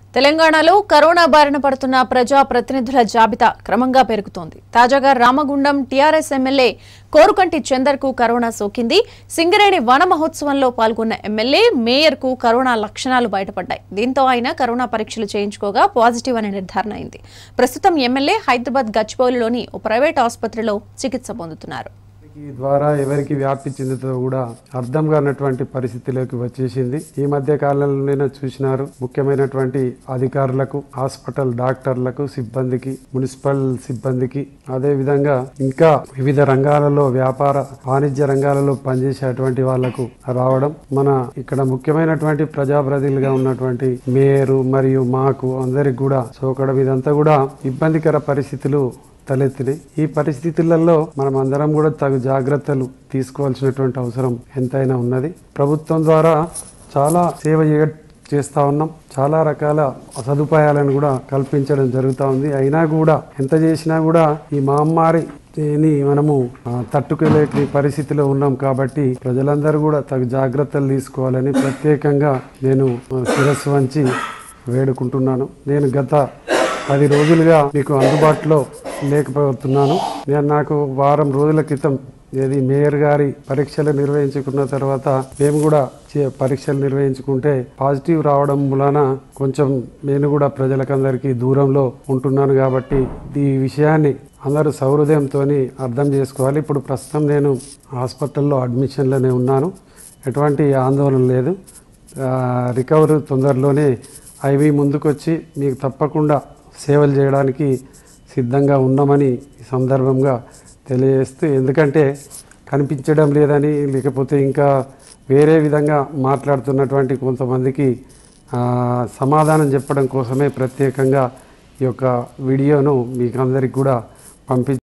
తెలంగాణలో కరోనా బారిన పడుతున్న ప్రజా ప్రతినిధుల జాబితా క్రమంగా పెరుగుతోంది తాజాగా రామగుండం టీఆర్ఎస్ ఎమ్మెల్యే కోరుకంటి చందర్కు కరోనా సోకింది సింగరేణి వన మహోత్సవంలో పాల్గొన్న ఎమ్మెల్యే మేయర్కు కరోనా లక్షణాలు బయటపడ్డాయి దీంతో ఆయన కరోనా పరీక్షలు చేయించుకోగా పాజిటివ్ అని నిర్ధారణ అయింది ప్రస్తుతం ఎమ్మెల్యే హైదరాబాద్ గచ్చిబౌలిలోని ఓ ప్రైవేట్ ఆసుపత్రిలో చికిత్స పొందుతున్నారు ఈ ద్వారా ఎవరికి వ్యాప్తి చెందుతుందో కూడా అర్థం కానటువంటి పరిస్థితిలోకి వచ్చేసింది ఈ మధ్య కాలంలోనే చూసినారు ముఖ్యమైనటువంటి అధికారులకు హాస్పిటల్ డాక్టర్లకు సిబ్బందికి మున్సిపల్ సిబ్బందికి అదే విధంగా ఇంకా వివిధ రంగాలలో వ్యాపార వాణిజ్య రంగాలలో పనిచేసేటువంటి వాళ్లకు రావడం మన ఇక్కడ ముఖ్యమైనటువంటి ప్రజాప్రతినిధులుగా ఉన్నటువంటి మేయరు మరియు మాకు అందరికి కూడా సోకడం ఇదంతా కూడా ఇబ్బందికర పరిస్థితులు తలెత్తినాయి ఈ పరిస్థితులలో మనం అందరం కూడా తగు జాగ్రత్తలు తీసుకోవాల్సినటువంటి అవసరం ఎంతైనా ఉన్నది ప్రభుత్వం ద్వారా చాలా సేవ చేయ చేస్తా ఉన్నాం చాలా రకాల సదుపాయాలను కూడా కల్పించడం జరుగుతూ ఉంది అయినా కూడా ఎంత చేసినా కూడా ఈ మహమ్మారి ని మనము ఆ, తట్టుకోలేని పరిస్థితిలో ఉన్నాం కాబట్టి ప్రజలందరూ కూడా తగు జాగ్రత్తలు తీసుకోవాలని ప్రత్యేకంగా నేను ఆ, శిరస్సు వంచి వేడుకుంటున్నాను నేను గత పది రోజులుగా మీకు అందుబాటులో లేకపోతున్నాను నేను నాకు వారం రోజుల క్రితం ఏది మేయర్ గారి పరీక్షలు నిర్వహించుకున్న తర్వాత మేము కూడా చే- పరీక్షలు నిర్వహించుకుంటే పాజిటివ్ రావడం వలన కొంచెం నేను కూడా ప్రజలకందరికీ దూరంలో ఉంటున్నాను కాబట్టి ఈ విషయాన్ని అందరూ సౌహృదయంతో అర్థం చేసుకోవాలి ఇప్పుడు ప్రస్తుతం నేను హాస్పిటల్లో అడ్మిషన్లోనే ఉన్నాను ఎటువంటి ఆందోళన లేదు ఆ, రికవరీ తొందరలోనే ఐవి ముందుకొచ్చి మీకు తప్పకుండా సేవలు చేయడానికి సిద్ధంగా ఉన్నామని ఈ సందర్భంగా తెలియజేస్తూ ఎందుకంటే కనిపించడం లేదని లేకపోతే ఇంకా వేరే విధంగా మాట్లాడుతున్నటువంటి కొంతమందికి ఆ, సమాధానం చెప్పడం కోసమే ప్రత్యేకంగా ఈ యొక్క వీడియోను మీకు అందరికి కూడా పంపించ